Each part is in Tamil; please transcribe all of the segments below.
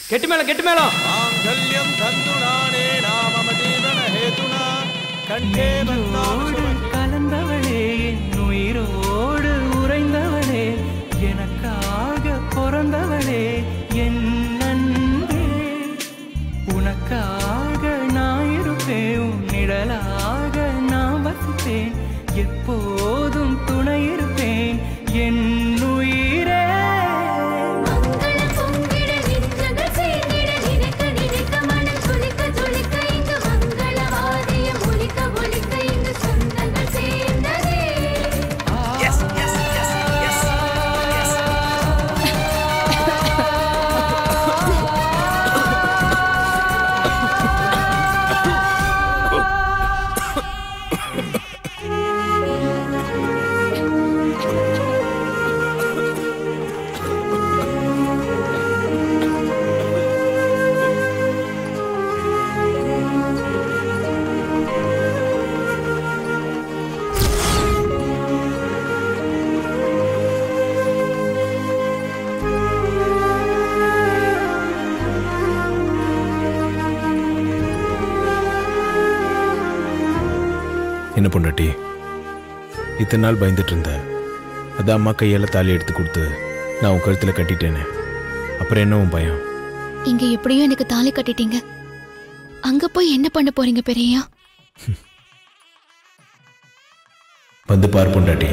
கெட்டு மேளம் கெட்டு மேளம் மாங்கல்யம் தந்துனானே நாம ஜீவன ஹேதுனா கண்டே என்னோடு கலந்தவளே என் உயிரோடு உறைந்தவளே எனக்காக பிறந்தவளே என் அன்பே உனக்காக நான் இருப்பேன் உன் நிழலாக நான் வசிப்பேன் எப்போதும் துணை இருப்பேன் என் உயிரே மங்களம் பொங்கிட நெஞ்சங்கள் சேர்ந்திட நினைக்க நினைக்க மனம் துளிக்க துளிக்க இங்கு மங்கள வாத்தியம் ஒலிக்க ஒலிக்க இங்கு சொந்தங்கள் சேர்ந்ததே என்ன பொண்டாட்டி இத்தனை நாள் பயந்துட்டு இருந்த அதான் அம்மா கையால் தாலி எடுத்து கொடுத்து நான் உன் கழுத்தில் கட்டிட்டேனே அப்புறம் என்ன உன் பயம் இங்க எப்படியும் எனக்கு தாலி கட்டிட்டீங்க அங்க போய் என்ன பண்ண போறீங்க பெரியயா வந்து பார் பொண்டாட்டி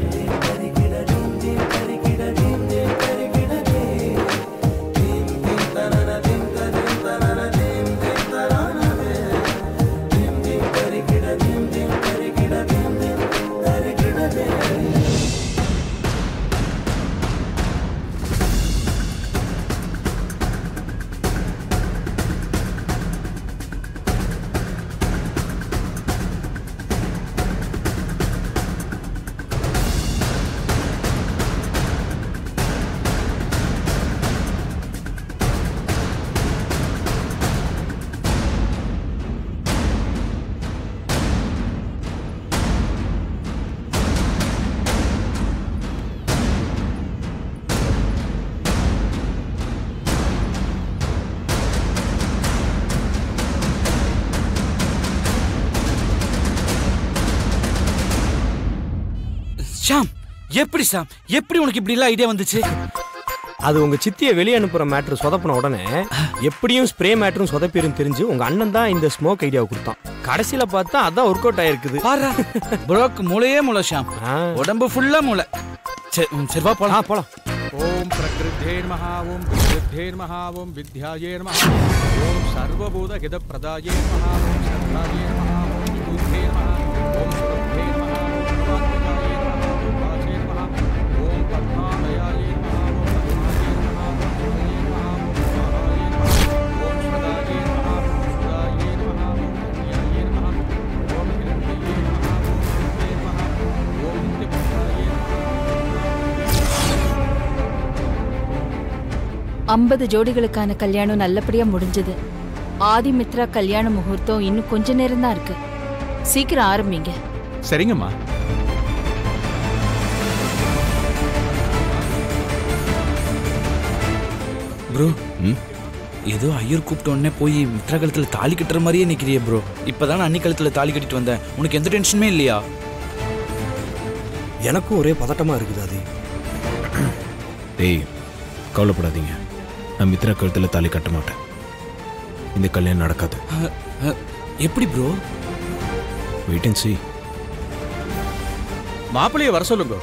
ஷாம் எப்படி ஷாம் எப்படி உனக்கு இப்படி எல்லாம் ஐடியா வந்துச்சு அது உங்க சித்தியை வெளியே அனுப்புற மேட்ரு சொதப்பின உடனே எப்படியும் ஸ்ப்ரே மேட்ரும் சொதப்பிரும் தெரிஞ்சு உங்க அண்ணன் தான் இந்த ஸ்மோக் ஐடியாவை கொடுத்தான் கடைசியில பார்த்தா அதான் ஒர்க் அவுட் ஆயிருக்குது பாரு ப்ரோக்கு மூளையே மூளை ஷாம் ஆ. உடம்பு ஃபுல்லா மூளை சரி ம், சரி வா ஆ போலாம் போலாம் ஓம் பிரகிருத்தேர்மஹ ஓம் வித்யேர்மஹ ஓம் வித்யாயேர்மஹ ஓம் சர்வபூத ஹித பிரதாயேர்மஹ ஓம் சர்வாயேர்மஹ ஓம் விபூத்தேர்மஹ ஓம் சுரத்தேர்மஹ ஓம் வாத்மஜாயேர்மஹ ஓம் வாசேர்மஹ ஓம் பத்மாலயாயேர்மஹ ஓம் பத்மாயேர்மஹ ஓம் சுதயேர்மஹ ஓம் சுவாஹாயேர்மஹ ஓம் ஸ்வதாயேர்மஹ ஓம் சுதாயேர்மஹ ஓம் கன்யாயேர்மஹ ஓம் ஹிரண்யேர்மஹ ஓம் சுத்தேர்மஹ ஓம் நித்யபுத்ராயேர்மஹ ஐம்பது ஜோடிகளுக்கான கல்யாணம் நல்லபடியா முடிஞ்சது ஆதிமித்ரா கல்யாண முகூர்த்தம் இன்னும் கொஞ்ச நேரம் தான் இருக்கு சீக்கிரம் ஆரம்பிங்க சரிங்கம்மா ப்ரோ ம் ஏதோ ஐயர் கூப்பிட்ட உடனே போய் மித்ரா கழுத்துல தாலி கட்டுற மாதிரியே நிக்கிறியே ப்ரோ இப்பதான் அன்னி கழுத்துல தாலி கட்டிட்டு வந்தேன் உனக்கு எந்த டென்ஷனுமே இல்லையா எனக்கும் ஒரே பதட்டமா இருக்குது அது டேய் கவலைப்படாதீங்க நான் மித்ரா கழுத்தில் தாலி கட்ட மாட்டேன் இந்த கல்யாணம் நடக்காது அஹ், அஹ், எப்படி ப்ரோ வெயிட் அண்ட் see மாப்பிள்ளைய வர சொல்லுங்க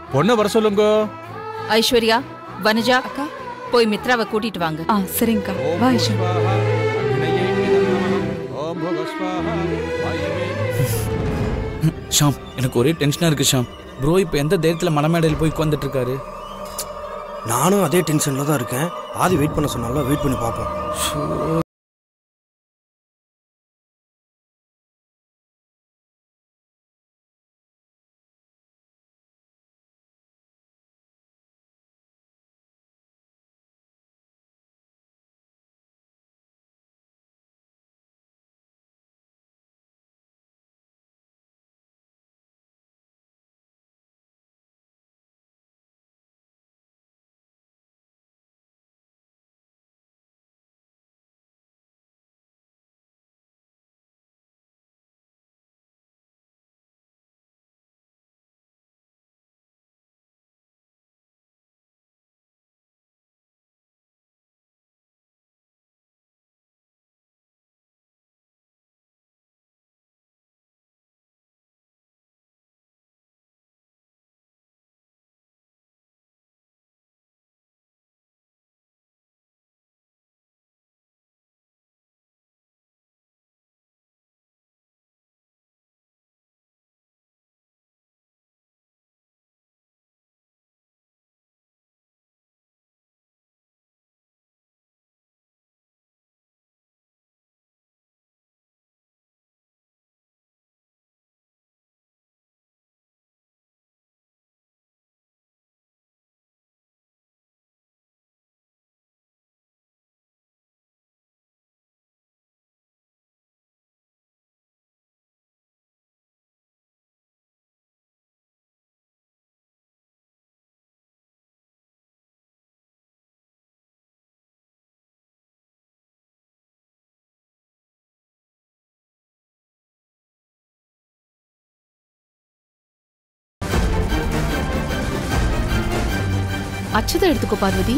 பொண்ணை வர சொல்லுங்க ஐஸ்வர்யா வனஜா அக்கா போய் மித்ராவை கூட்டிட்டு வாங்க ஆ சரிங்கக்கா ஓம் வா ஐஷு ஸ்வாஹா அக்னயே இதம் நமः ஓம் புவ ஸ்வாஹா வாயவே ஷாம் எனக்கு ஒரே டென்ஷனா இருக்கு ஷாம் ப்ரோ இப்போ எந்த தைரியத்துல மனமேடையில் போய் உட்காந்துட்டு இருக்காரு நானும் அதே டென்ஷன்ல தான் இருக்கேன் ஆதி வெயிட் பண்ண சொன்னால வெயிட் பண்ணி பார்ப்போம் அச்சுதை எடுத்துக்கோ பார்வதி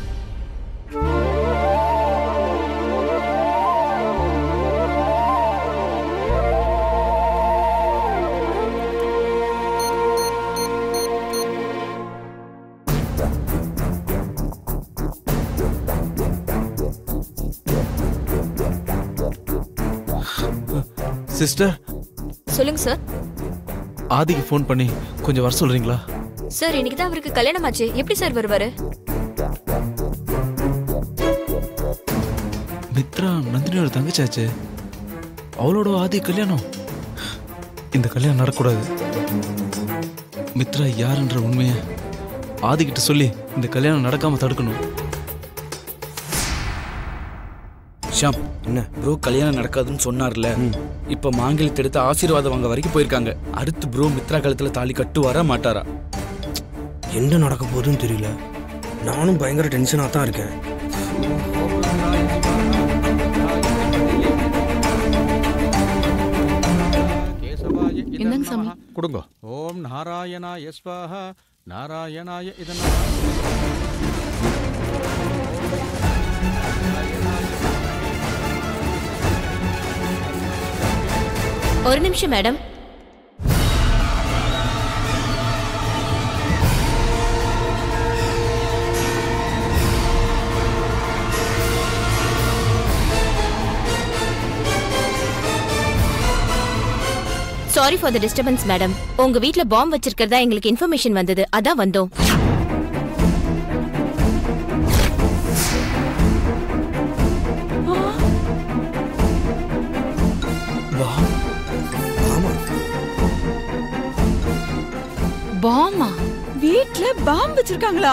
சிஸ்டர் சொல்லுங்க சார் ஆதிக்கு ஃபோன் பண்ணி கொஞ்சம் வர சொல்றீங்களா சார் இன்னைக்கு தான் அவருக்கு கல்யாணம் ஆச்சு எப்படி சார் வருவாரு மித்ரா நந்தினியோட தங்கச்சாச்சு அவளோட ஆதி கல்யாணம் இந்த கல்யாணம் நடக்கூடாது மித்ரா யாருன்ற உண்மைய ஆதிக்கிட்ட சொல்லி இந்த கல்யாணம் நடக்காம தடுக்கணும் ஷாம் என்ன ப்ரோ கல்யாணம் நடக்காதுன்னு சொன்னார்ல இப்ப மாங்கல்யத்தை எடுத்து ஆசீர்வாதம் வாங்க வரைக்கும் போயிருக்காங்க அடுத்து ப்ரோ மித்ரா கழுத்துல தாலி கட்டுவாரா மாட்டாரா என்ன நடக்க போகுதுன்னு தெரியல நானும் பயங்கர டென்ஷனாக தான் இருக்கேன் கேசவாய இதம் இந்தாங்க சாமி. நமः. கொடுங்க ஓம் நாராயணாய ஸ்வாஹா நாராயணாய இதம் ஒரு நிமிஷம் madam sorry for the disturbance madam உங்க வீட்ல பாம்பு வச்சிருக்கிறதா எங்களுக்கு இன்ஃபர்மேஷன் வந்தது அதான் வந்தோம் வா ஆமா பாமா வீட்ல பாம்பு வச்சிருக்காங்களா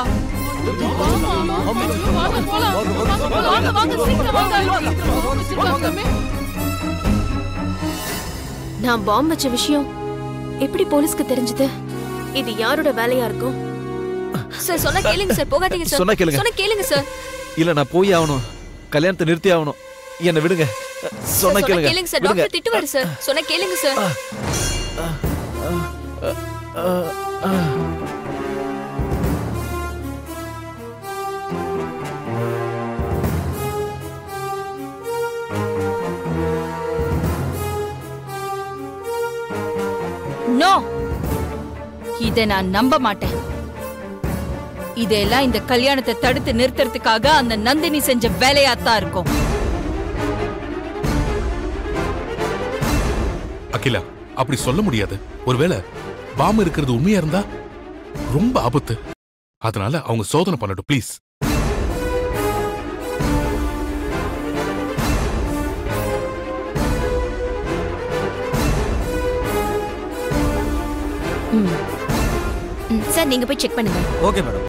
நான் பாம்பு வச்ச விஷயம் எப்படி போலீஸ்க்கு தெரிஞ்சது இது யாரோட வேலையா இருக்கும் சார் சொன்னா கேளுங்க சார் போகாதீங்க சார் சொன்னா கேளுங்க. சொன்னா கேளுங்க சார் இல்ல நான் போய் ஆகணும் கல்யாணத்தை நிறுத்தி ஆகணும் என்னை விடுங்க சார், சொன்னா சொன்னா கேளுங்க கேளுங்க சார் விடுங்க டாக்டர் திட்டுவாரு சார் சொன்னா கேளுங்க சார் நோ இதை நான் நம்ப மாட்டேன் இதெல்லாம் இந்த கல்யாணத்தை தடுத்து நிறுத்துறதுக்காக அந்த நந்தினி செஞ்ச வேலையாத்தான் இருக்கும் அகிலா அப்படி சொல்ல முடியாது ஒருவேளை பாம்பு இருக்கிறது உண்மையா இருந்தா ரொம்ப ஆபத்து அதனால அவங்க சோதனை பண்ணட்டும் ப்ளீஸ் ம். ம், சார் நீங்க போய் செக் பண்ணுங்க ஓகே மேடம்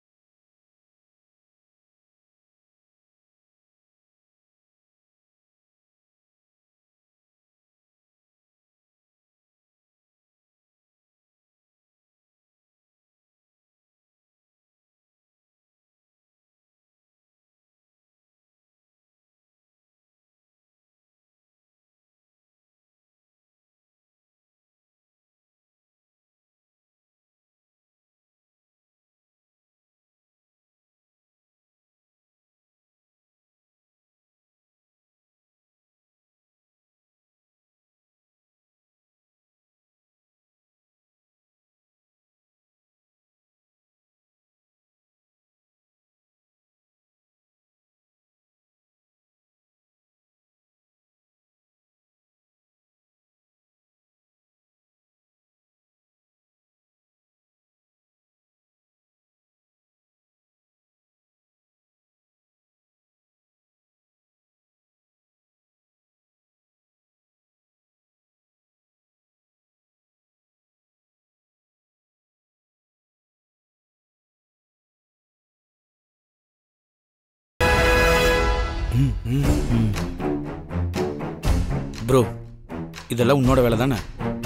ப்ரோ இதெல்லாம் உன்னோட வேலை தானே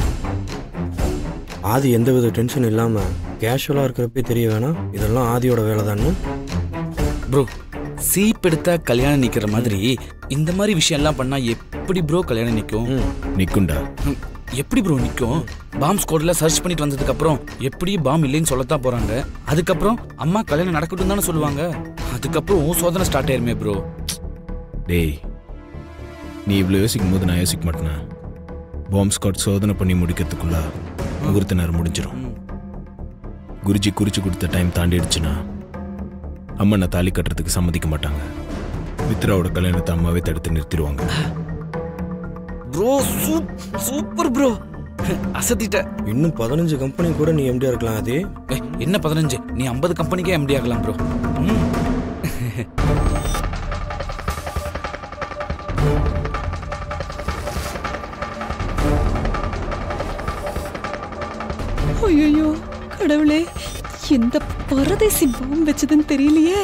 ஆதி எந்தவித டென்ஷன் இல்லாம கேஷுவலா இருக்கிறப்பே தெரிய வேணாம் இதெல்லாம் ஆதியோட வேலை தானே ப்ரோ சீப் எடுத்தா கல்யாணம் நிக்கிற மாதிரி இந்த மாதிரி விஷயம் எல்லாம் பண்ணா எப்படி ப்ரோ கல்யாணம் நிக்கும் நிக்குண்டா ம், எப்படி ப்ரோ நிக்கும் பாம் ஸ்குவாட்ல சர்ச் பண்ணிட்டு வந்ததுக்கு அப்புறம் எப்படி பாம் இல்லைன்னு சொல்லத்தான் போறாங்க அதுக்கப்புறம் அம்மா கல்யாணம் நடக்கட்டும் தானே சொல்லுவாங்க அதுக்கப்புறம் உன் சோதனை ஸ்டார்ட் ஆயிருமே ப்ரோ டேய் நீ இவ்வளோ யோசிக்கும் போது நான் யோசிக்க மாட்டேனா பாம்பு ஸ்காட் சோதனை பண்ணி முடிக்கிறதுக்குள்ள முகூர்த்த நேரம் முடிஞ்சிடும் குருஜி குறிச்சு கொடுத்த டைம் தாண்டிடுச்சுன்னா அம்மா நான் தாலி கட்டுறதுக்கு சம்மதிக்க மாட்டாங்க மித்ராவோட கல்யாணத்தை அம்மாவே தடுத்து நிறுத்திடுவாங்க ப்ரோ சூப்பர் ப்ரோ அசத்திட்ட இன்னும் பதினஞ்சு கம்பெனி கூட நீ எம்டியா இருக்கலாம் அதே ஏய், என்ன பதினஞ்சு நீ ஐம்பது கம்பெனிக்கே எம்டி ஆகலாம் ப்ரோ ஐயோ கடவுளே எந்த பரதேசி பாம்பு வச்சதுன்னு தெரியலையே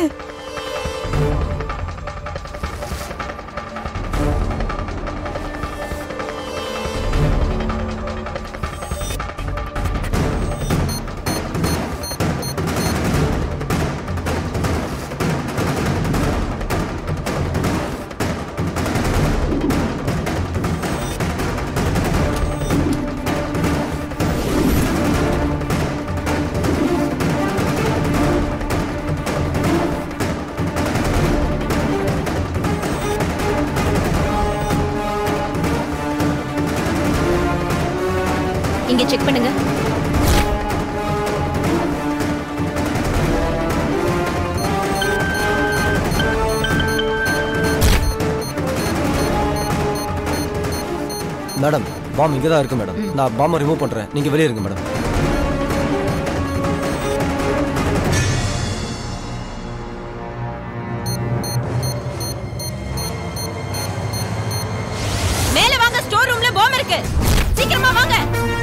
இங்க செக் பண்ணுங்க மேடம் பாம் இங்கே தான் இருக்கு மேடம் நான் பாம்பை ரிமூவ் பண்ணுறேன் நீங்கள் வெளியே இருங்க மேடம் மேல வாங்க ஸ்டோர் ரூம்ல பாம் இருக்கு சீக்கிரமா வாங்க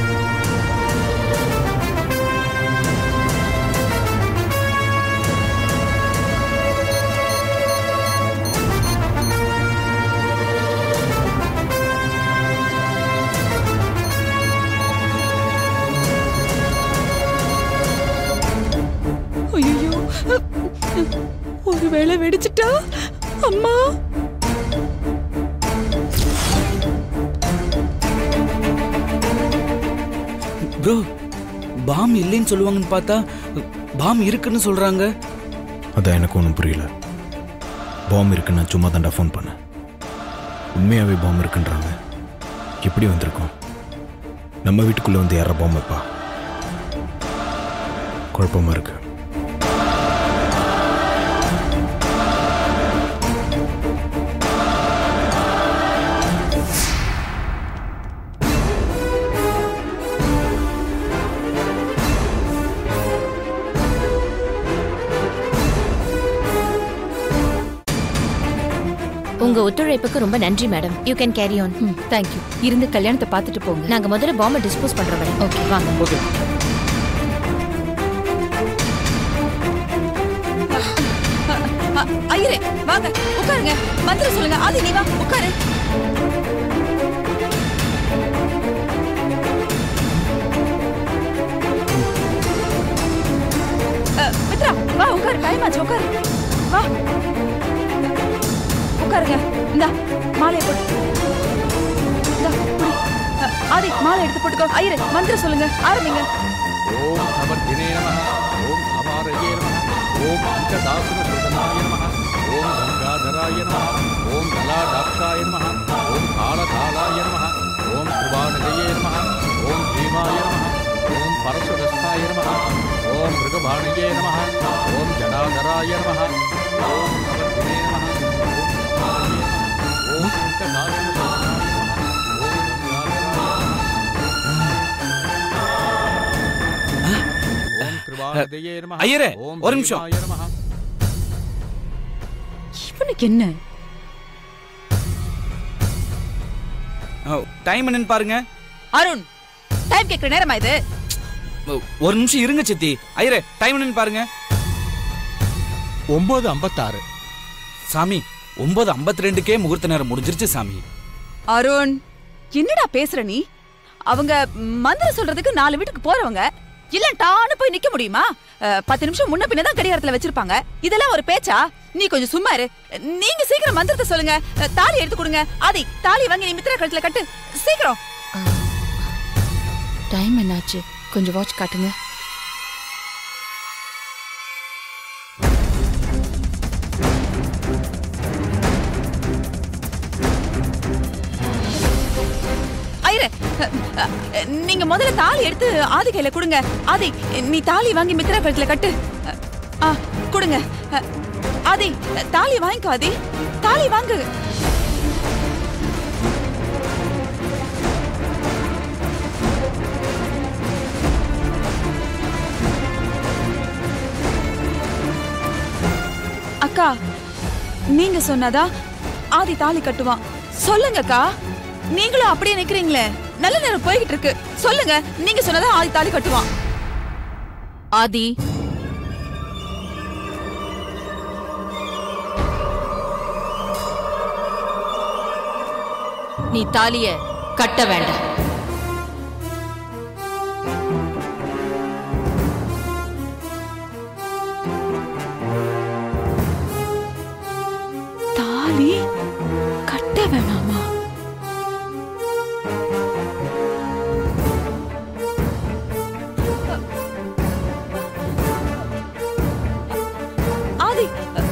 ஐயோ ஒருவேளை வெடிச்சிட்டா அம்மா ப்ரோ பாம் இல்லைன்னு சொல்லுவாங்கன்னு பார்த்தா பாம் இருக்குன்னு சொல்றாங்க அதான் எனக்கு ஒன்றும் புரியல பாம்பு இருக்குன்னு நான் சும்மா தாண்டா ஃபோன் பண்ணேன் உண்மையாகவே பாம்பு இருக்குன்றாங்க எப்படி வந்திருக்கோம் நம்ம வீட்டுக்குள்ளே வந்து யாரா பாம்பு வைப்பா குழப்பமா இருக்கு உங்க ஒத்துழைப்புக்கு ரொம்ப நன்றி madam you can carry on thank you இருந்து கல்யாணத்தை பார்த்துட்டு போங்க நாங்க முதல்ல பாம்பை டிஸ்போஸ் பண்றோம் மேடம் ஓகே வாங்க ஓகே ஐயரே வாங்க உட்காருங்க மந்திரம் சொல்லுங்க ஆதி நீ வா உட்காரு அஹ், மித்ரா வா உட்காரு டைம் ஆச்சு உட்காரு வா உட்காருங்க இந்தா மாலையை போட்டு இந்தா, புடி. அஹ், ஆதி மாலை எடுத்து போட்டுக்கோ ஐயரே மந்திரம் சொல்லுங்க ஆரம்பிங்க ஓம் சமர்த்தினே நம ஓம் அபாரயே நம ஓம் அங்கதாசுர சுதனாய நம ஓம் கங்காதராய நம ஓம் கலாடாட்சாய நம ஓம் காலகாலாய நம ஓம் கிருபாநிதயே நம ஓம் பீமாய நம ஓம் பரசுரஸ்தாய நம ஓம் மிருகபாணியே நம ஓம் ஜடாதராய நம ஓம் சமர்த்தினே நம ஓம் அபாரயே நம ஓம் அங்கதாசுர சுதனாய நம ஓம் கங்காதராய ஓம் கிருபாநிதயே நம ஐயரே, ஓம் ஒரு நிமிஷம். பீமாய நம இவனுக்கு என்ன டைம் என்னன்னு பாருங்க அருண் டைம் கேட்கிற நேரமா இது ஒரு நிமிஷம் இருங்க சித்தி ஐயரே டைம் என்னன்னு பாருங்க ஒன்பது ஐம்பத்தாறு சாமி ஒன்பது ஐம்பத்தி ரெண்டுக்கே முகூர்த்த நேரம் முடிஞ்சிருச்சு சாமி அருண் என்னடா பேசுற நீ அவங்க மந்திரம் சொல்றதுக்கு நாலு வீட்டுக்கு போறவங்க இல்ல டான்னு போய் நிக்க முடியுமா அஹ், பத்து நிமிஷம் முன்ன பின்னதான் கடிகாரத்துல வச்சிருப்பாங்க இதெல்லாம் ஒரு பேச்சா நீ கொஞ்சம் சும்மா இரு நீங்க சீக்கிரம் மந்திரத்தை சொல்லுங்க அஹ், தாலி எடுத்து கொடுங்க ஆதி தாலி வாங்கி நீ மித்ரா கழுத்துல கட்டு சீக்கிரம் டைம் என்னாச்சு கொஞ்சம் வாட்ச் காட்டுங்க ஐயரே அஹ், அஹ், நீங்க முதல்ல தாலி எடுத்து ஆதி கையில கொடுங்க ஆதி நீ தாலி வாங்கி மித்ரா கழுத்துல கட்டு அஹ், ஆ கொடுங்க அஹ், ஆதி தாலி வாங்கிக்கோ ஆதி தாலி வாங்கு அக்கா நீங்க சொன்னாதா ஆதி தாலி கட்டுவான் சொல்லுங்கக்கா நீங்களும் அப்படியே நிக்கிறீங்களே நல்ல நேரம் போய்கிட்டு இருக்கு சொல்லுங்க நீங்க சொன்னதா ஆதி தாலி கட்டுவான் ஆதி நீ தாலிய கட்ட வேண்டாம் தாலி கட்ட வேணாமா ஆதி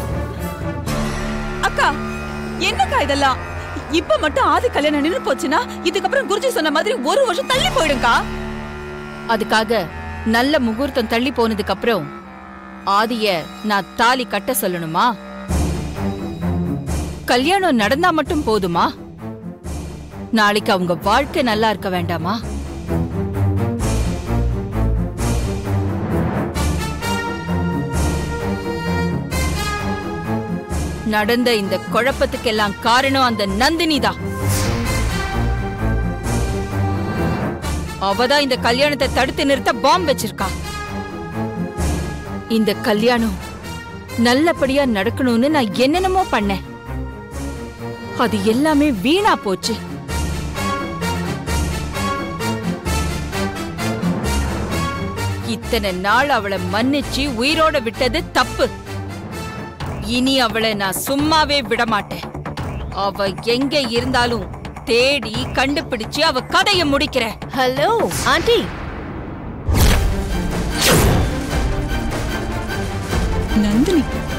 அக்கா என்னக்கா இதெல்லாம் இப்ப மட்டும் ஆதி கல்யாணம் நின்னு போச்சுன்னா இதுக்கப்புறம் குருஜி சொன்ன மாதிரி ஒரு வருஷம் தள்ளி போயிடுங்கா அதுக்காக நல்ல முகூர்த்தம் தள்ளி போனதுக்கு அப்புறம் ஆதிய நான் தாலி கட்ட சொல்லணுமா கல்யாணம் நடந்தா மட்டும் போதுமா நாளைக்கு அவங்க வாழ்க்கை நல்லா இருக்க வேண்டாமா நடந்த இந்த குழப்பத்துக்கெல்லாம் காரணம் அந்த நந்தினி தான் அவதான் இந்த கல்யாணத்தை தடுத்து நிறுத்த பாம்பு வச்சிருக்கா இந்த கல்யாணம் நல்லபடியா நடக்கணும்னு நான் என்னென்னமோ பண்ணேன் அது எல்லாமே வீணா போச்சு இத்தனை நாள் அவளை மன்னிச்சு உயிரோட விட்டது தப்பு இனி அவளை நான் சும்மாவே விட மாட்டேன் அவ எங்க இருந்தாலும் தேடி கண்டுபிடிச்சு அவ கதையை முடிக்கிறேன் ஹலோ ஆண்டி நந்தினி